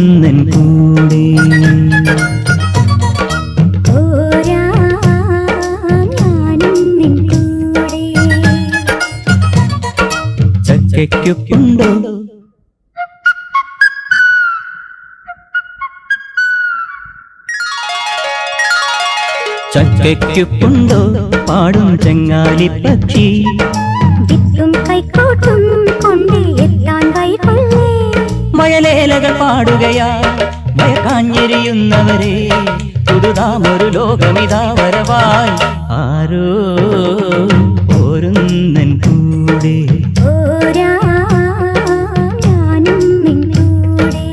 പോരുന്നൻ കൂടെ ഞാനും നിൻ കൂടെ ചക്കയ്ക്കൊപ്പുണ്ടോ ചക്കയ്ക്കൊപ്പുണ്ടോ പാടും ചെങ്ങാലി പക്ഷി വിത്തും കൈക്കോട്ടും കൊണ്ട് എത്താൻ വൈകൊള്ളേ വയലേലകൾ പാടുകയാ ഭയക്കാഞ്ഞെരിയുന്നവരെ പുതുതാമൊരു ലോകമിതാ വരവായി ആരോ പോരുന്നൻ കൂടെ ഓരാ ഞാനും നിൻ കൂടെ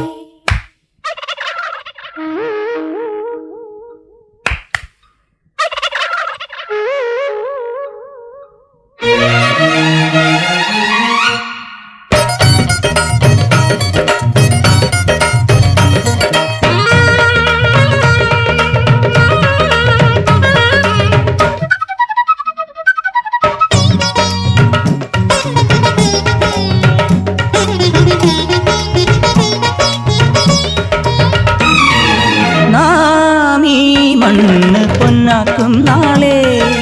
നാം ഈ മണ്ണ് പൊന്നാക്കും നാളെ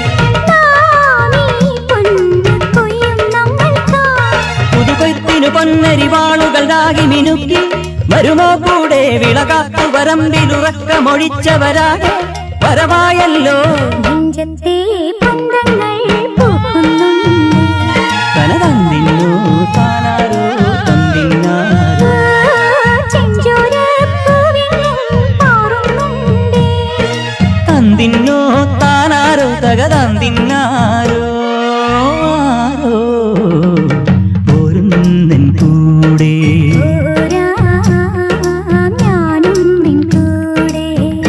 നാമീ പൊന്ന് കൊയ്യും നമ്മൾക്കാ പുതുകൊയ്ത്തിനു പൊന്നരിവാളുകൾ രാഗി മിനുക്കി വരുമോ കൂടെ വിളകാത്തു വരമ്പിലുറക്കമൊഴിച്ചവരാകെ വരവായല്ലോ നെഞ്ചത്തെ ബന്ധങ്ങൾ പൂക്കുന്നുണ്ട് തനതന്നിന്നു താനാരോ തന്നിന്നാരോ ചെഞ്ചോരപ്പൂവിലും പാറുന്നുണ്ട് തന്തിന്നോ താനാരോ തകതന്തിന്നാരോ ആരോ പോരുന്നൻ കൂടെ ഓരാ ഞാനും നിൻ കൂടെ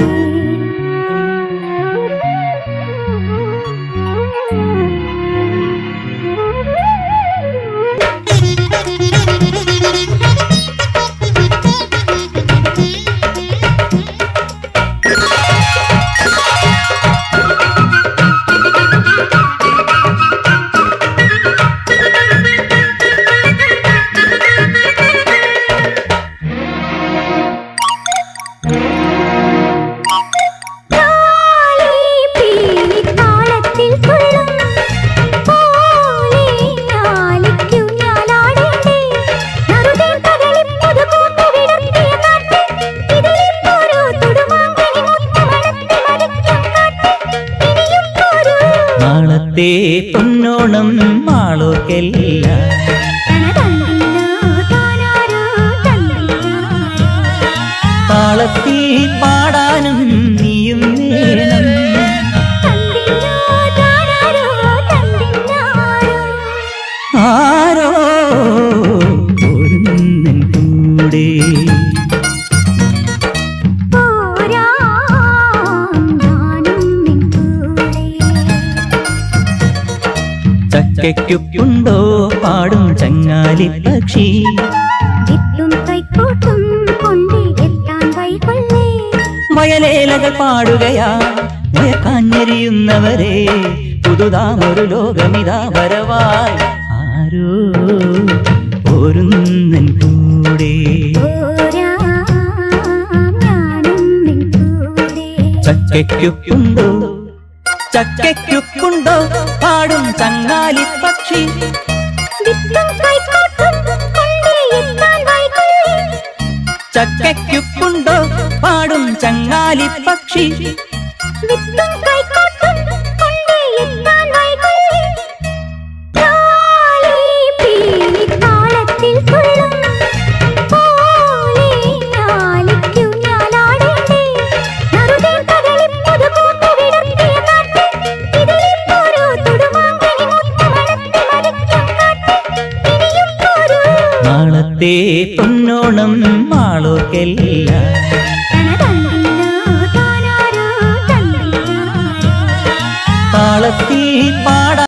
താളി പീലി താളത്തിൽ തുള്ളും പോലെ ഞാലിക്കു ഞാലാടേണ്ടേ നറുതേ പകലിപ്പുതു കൂട്ടു വിടർത്തിയ കാറ്റ് ഇതിലും പോരൂ തുടുമാങ്കനി മുത്തമണത്തി മരിക്കും കാറ്റ് ഇനിയും പോരൂ നാളത്തെ പൊന്നോണം മാളോർക്കല്ല തനതന്നില്ലോ താനാരോ തന്നില്ലോ താളത്തിൽ പാടാനും നീയും വേണം തന്നില്ലോ താനാരോ തന്നില്ലാരോ ആരോ പോരുന്നൻ കൂടെ പോരാ ഞാനും നിൻ കൂടെ ചക്കയ്ക്കൊപ്പുണ്ടോ പാടും ചങ്ങാലി പക്ഷി വിത്തും കൈക്കോട്ടും കൊണ്ട് എത്താൻ വൈകൊള്ളേ വയലേലകൾ പാടുകയാ ഭയക്കാഞ്ഞെരിയുന്നവരെ പുതുതാമൊരു ലോകമിതാ വരവായി ആരോ പോരുന്നൻ കൂടെ പോരാ ഞാനും നിൻ കൂടെ ചക്കയ്ക്കൊപ്പുണ്ടോ ചക്കയ്ക്കൊപ്പുണ്ടോ പാടും ചങ്ങാലി പക്ഷി വിത്തും കൈക്കോട്ടും കൊണ്ട് എത്താൻ വൈകൊള്ളേ ചക്കയ്ക്കൊപ്പുണ്ടോ പാടും ചങ്ങാലി പക്ഷി വിത്തും കൈക്കോട്ടും കൊണ്ട് എത്താൻ വൈകൊള്ളേ താളി പീലി താളത്തിൽ തുള്ളും പോലെ ഞാലിക്കു ഞാലാടേണ്ടേ നറുതേ പകലിപ്പുതു കൂട്ടു വിടർത്തിയ കാറ്റ് ഇതിലും പോരൂ തുടുമാങ്കനി മുത്തമണത്തി മരിക്കും കാറ്റ് ഇനിയും പോരൂ നാളത്തെ പൊന്നോണം മാളോർക്കല്ല തനതന്നില്ലോ താനാരോ തന്നില്ലാരോ താളത്തിൽ പാടാ